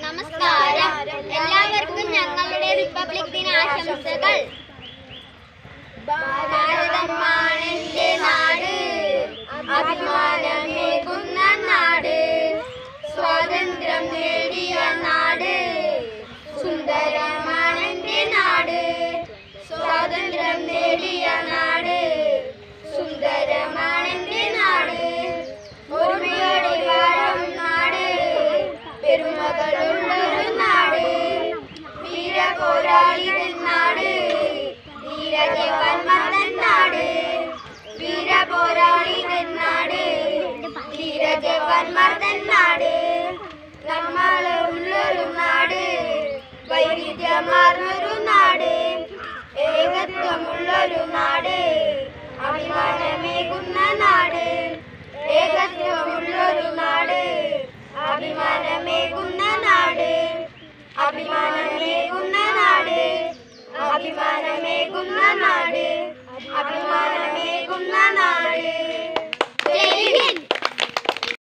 നമസ്കാരം എല്ലാവർക്കും ഞങ്ങളുടെ റിപ്പബ്ലിക് ദിന ആശംസകൾ ഭാരതമാണെന്റെ നാട് അഭിമാനമേകുന്ന നാട് സ്വാതന്ത്ര്യം നേടിയ നാട് സുന്ദരമാണെന്റെ നാട് സ്വാതന്ത്ര്യം നേടിയ നാട് സുന്ദരമാണെന്റെ നാട് ഒരുമയോടെ വാഴും നാട് പെരുമകളുള്ളൊരു നാട് വീരപോരാളിതൻ നാട് ധീരജവാന്മാർതൻ നാട് വീരപോരാളിതൻ നാട് ധീരജവാന്മാർതൻ നാട് നമ്മളുള്ളൊരു നാട് വൈവിധ്യമാർന്നൊരു നാട് ഏകത്വമുള്ളൊരു നാട് അഭിമാനമേകുന്ന നാട് ഏകത്വമുള്ളൊരു നാട് അഭിമാനമേകുന്ന നാട് അഭിമാനമേകുന്ന നാട് അഭിമാനമേകുന്ന നാട് അഭിമാനമേ